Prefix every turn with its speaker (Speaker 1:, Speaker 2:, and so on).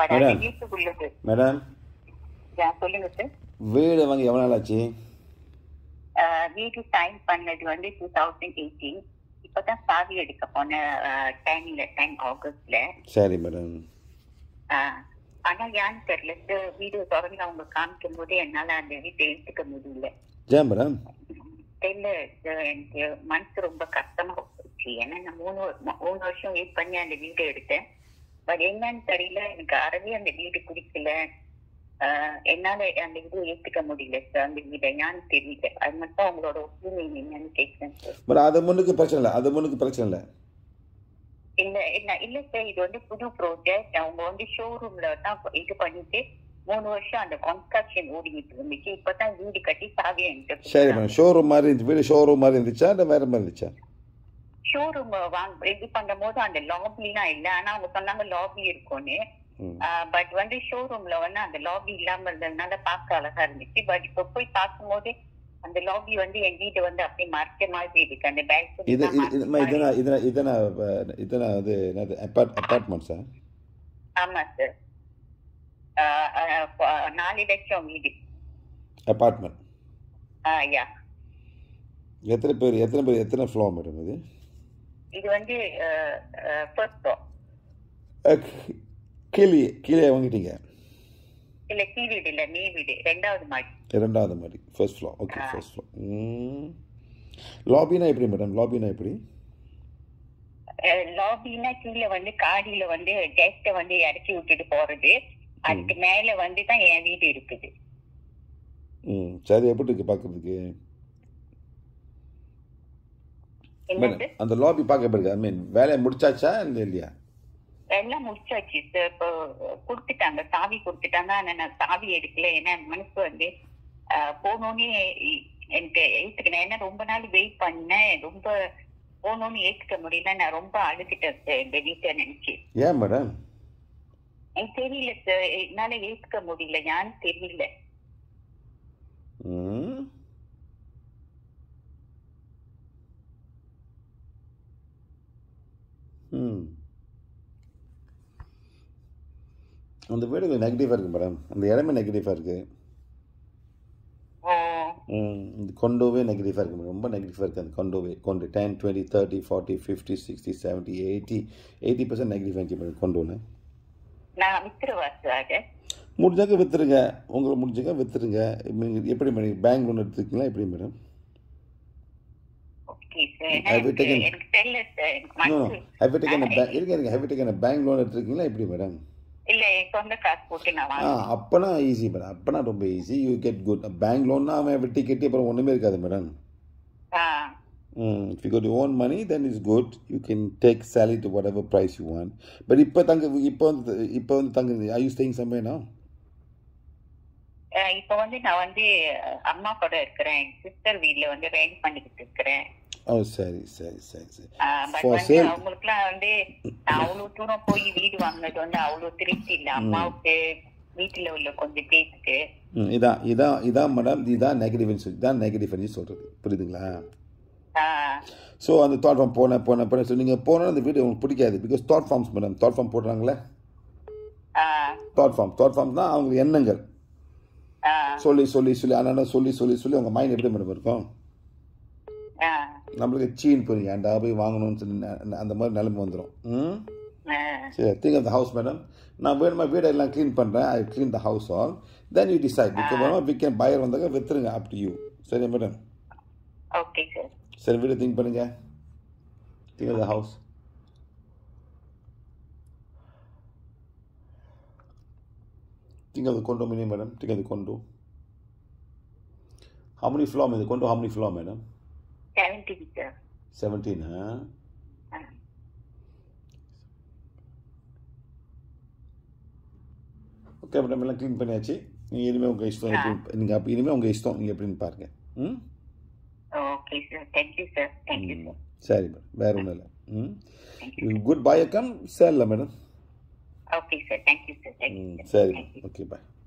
Speaker 1: But அந்த
Speaker 2: madam.
Speaker 1: வீட்டுக்குள்ளது
Speaker 2: madam
Speaker 1: யா, சொல்லுங்க sir
Speaker 2: வீடு வாங்கி எவ்வளோ நாள் ஆச்சு
Speaker 1: ஆஹ் வீடு சைன் பண்ணது வந்து டூ தௌசண்ட் எயிட்டீன் இப்பதான் சாவி எடுக்க போன டைம்ல டைம் ஆகஸ்ட்ல
Speaker 2: சரி மேடம்
Speaker 1: ஆஹ் ஆனா ஏன்னு தெரியல சார் வீடு திறந்து அவங்க காமிக்கும் போது என்னால அந்த வீட்டை எடுத்துக்க முடியல
Speaker 2: ஏன் மேடம்
Speaker 1: தெரியல sir, எனக்கு மனசு ரொம்ப கஷ்டமா போச்சு ஏன்னா நான் மூணு வ- மூணு வருஷம் வெயிட் பண்ணி அந்த வீடு எடுத்தேன் பட் என்னன்னு தெரியல எனக்கு அறவே அந்த வீடு பிடிக்கல ஆஹ் என்னால அந்த இது ஏத்துக்க முடியல சார் அந்த வீடை ஏன்னு தெரியல அது மட்டும் அவங்களோட ஒப்பீனியன் என்னன்னு கேட்கிறேன் சார்
Speaker 2: பட் அது முன்னுக்கு பிரச்சனை இல்லை அது முன்னுக்கு பிரச்சனை இல்லை
Speaker 1: இல்ல இல்ல இல்ல சார் இது வந்து புது ப்ராஜெக்ட் அவங்க வந்து ஷோரூம்ல தான் இது பண்ணிட்டு மூணு வருஷம் அந்த கன்ஸ்ட்ரக்ஷன் ஓடிக்கிட்டு இருந்துச்சு இப்பதான் வீடு கட்டி சாவி என்கிட்ட
Speaker 2: சரி மேடம் ஷோரூம் மாதிரி இருந்துச்சு வீடு ஷோரூம் மாதிரி இருந்துச்சா இல்லை வேற மாதிரி இருந்துச்சா
Speaker 1: ஷோரூம் வாங்க இது பண்ணும் போது அந்த லாபிலாம் இல்ல ஆனா அவங்க சொன்னாங்க லாபி இருக்கும்னு
Speaker 2: ம்
Speaker 1: பட் வந்து ஷோரூம்ல வந்து அந்த லாபி இல்லாம இருந்ததுனால பார்க்க அழகா இருந்துச்சு பட் இப்ப போய் பார்க்கும்போது அந்த லாபி வந்து என் வீடு வந்து அப்படியே மறைச்ச மாதிரி இருக்கு அந்த பேக்
Speaker 2: இது இது இது அம்மா, இதனா இதனா இதனா அஹ், இதனா அது என்னது அப்பார்ட் அப்பார்ட்மெண்ட்ஸா
Speaker 1: ஆமா சார் நாலு லட்சம் வீடு
Speaker 2: அப்பார்ட்மெண்ட்
Speaker 1: யா
Speaker 2: எத்தனை பேர் எத்தனை பேர் எத்தனை ஃப்ளோ மேடம் இது
Speaker 1: இது வந்து ஃபர்ஸ்ட் ஃப்ளோர்
Speaker 2: அஹ், கீழே கீழே வாங்கிட்டீங்க
Speaker 1: இல்ல கீ வீடு இல்ல நீ வீடு ரெண்டாவது மாடி
Speaker 2: இரண்டாவது மாதிரி first floor okay first floor லாபினா எப்படி மேடம் லாபினா எப்படி
Speaker 1: லாபின்னா கீழே வந்து காடியில வந்து கெஸ்ட வந்து இறக்கி விட்டுட்டு போறது அதுக்கு மேல வந்து தான் என் வீடு இருக்குது
Speaker 2: ம் சரி எப்படி இருக்கு பார்க்கறதுக்கு
Speaker 1: என்னது
Speaker 2: மேடம் அந்த லாபி பார்க்க எப்படி இருக்கு ஐ மீன் வேலையை முடிச்சாச்சா இல்லை இல்லையா
Speaker 1: எல்லாம் முடிச்சாச்சு சார் இப்போ கொடுத்துட்டாங்க சாவி கொடுத்துட்டாங்க ஆனா நான் சாவி எடுக்கல ஏன்னா என் மனசு வந்து அஹ், போனோன்னே இ- எனக்கு ஏத்துக்கினேன் ஏன்னா ரொம்ப நாள் வெயிட் பண்ணேன் ரொம்ப போனோன்னு ஏத்துக்க முடியல நான் ரொம்ப அழுதுட்டேன் சார் இந்த வீட்டை நினைச்சு
Speaker 2: ஏன் மேடம்
Speaker 1: எனக்கு தெரியல சார் என்னால ஏத்துக்க முடியல ஏன்னு தெரியல
Speaker 2: ம் ம் அந்த வீடு நெகட்டிவாக இருக்குது மேடம் அந்த இடமே நெகட்டிவாக இருக்குது
Speaker 1: ஓ
Speaker 2: ம் இந்த கொண்டோவே நெகட்டிவாக இருக்குது மேடம் ரொம்ப நெகட்டிவாக இருக்குது அந்த கொண்டோவே கொண்டு ten twenty thirty forty fifty sixty seventy eighty eighty percent negative ஆச்சு மேடம் கொண்டோன்னு
Speaker 1: நான் வித்துருவா சார் அதை
Speaker 2: முடிஞ்சாக்க விற்றுருங்க உங்களை முடிஞ்சாக்க விற்றுருங்க எப்படி மேடம் பேங்க் லோன் எடுத்துருக்கீங்களா எப்படி madam
Speaker 1: okay sir
Speaker 2: Have you
Speaker 1: எனக்கு
Speaker 2: taken-
Speaker 1: எனக்கு தெரியல சார் எனக்கு
Speaker 2: நோ
Speaker 1: மனசு
Speaker 2: ஹேவ் டேக்கன் பேங்க் இருங்க இருங்க ஹேவ் டேக்கன் பேங்க் லோன் எடுத்துருக்கீங்களா எப்படி மேடம்
Speaker 1: இல்ல என் சொந்த காசு போட்டு நான்
Speaker 2: ஆ
Speaker 1: வாங்க
Speaker 2: அப்போனா ஈஸி மேடம் அப்போனா ரொம்ப easy you get good bank லோன்னா அவன் வெட்டி கட்டி அப்புறம் ஒன்றுமே இருக்காது மேடம்
Speaker 1: ஆ
Speaker 2: if you got own money then is good you can take salary to whatever price you want but இப்போ தங்க இப்போ வந்து இப்போ வந்து தங்க ஐ யூ ஸ்டேயிங் சம்பேனா
Speaker 1: அஹ் இப்ப வந்து நான் வந்து அஹ், அம்மா கூட இருக்கிறேன் சிஸ்டர் வீட்ல வந்து ரெண்ட் பண்ணிக்கிட்டு இருக்கிறேன்
Speaker 2: ஓ சரி சரி சரி சரி
Speaker 1: பட்
Speaker 2: For
Speaker 1: வந்து
Speaker 2: sale.
Speaker 1: அவங்களுக்குலாம் வந்து நான் அவ்வளவு தூரம் போய் வீடு வாங்கினது வந்து அவ்வளவு திருப்தி இல்ல அம்மாவுக்கு வீட்டுல உள்ள கொஞ்சம் பேருக்கு
Speaker 2: ம், இதான் இதான் இதான் மேடம் இதான் நெகட்டிவ் இதான் நெகட்டிவ் சொல்கிறது புரியுதுங்களா ஸோ அந்த தாட் ஃபார்ம் போனேன் போனேன் போனேன் ஸோ நீங்கள் போனால் அந்த வீடு உங்களுக்கு பிடிக்காது because that forms madam that form போடுறாங்களே தாட் ஃபார்ம் தாட் ஃபார்ம் தான் அவங்க எண்ணங்கள் சொல்லி சொல்லி சொல்லி ஆனால் சொல்லி சொல்லி சொல்லி உங்கள் மைண்ட் எப்படி மேடம் இருக்கும் நம்மளுக்கு சீன் புரியும் ஏன்டா போய் வாங்கணும்னு சொல்லி ந- அந்த மாதிரி நிலைமை வந்துடும் ம் சரி think of the house madam நான் வேணுமா வீடெல்லாம் க்ளீன் பண்ணுறேன் I clean the house all then you decide விற்க வேணுமா விற்க பயர் வந்தாக்க விற்றுருங்க அப் டு யூ சரி மேடம்
Speaker 1: ஓகே சார்
Speaker 2: சரி வீடு திங்க் பண்ணுங்க think of the house think of the condo meaning madam think of the condo how many floor madam condo how many floor madam
Speaker 1: seventeen sir
Speaker 2: seventeen okay madam எல்லாம் clean பண்ணியாச்சு நீங்கள் இனிமேல் உங்கள் இஷ்டம் எப்படி நீங்கள் அப்போ இனிமேல் உங்கள் இஷ்டம் நீங்கள் எப்படின்னு பாருங்க ம்
Speaker 1: okay sir thank you sir thank you
Speaker 2: ம்.
Speaker 1: சார்
Speaker 2: சரி மேடம் வேற ஒன்றும் இல்லை ம் குட் பாய் கம் சேரல madam
Speaker 1: okay sir thank you sir thank you
Speaker 2: ம்
Speaker 1: சார்
Speaker 2: சரி
Speaker 1: தேங்க்யூ
Speaker 2: ஓகே பாய்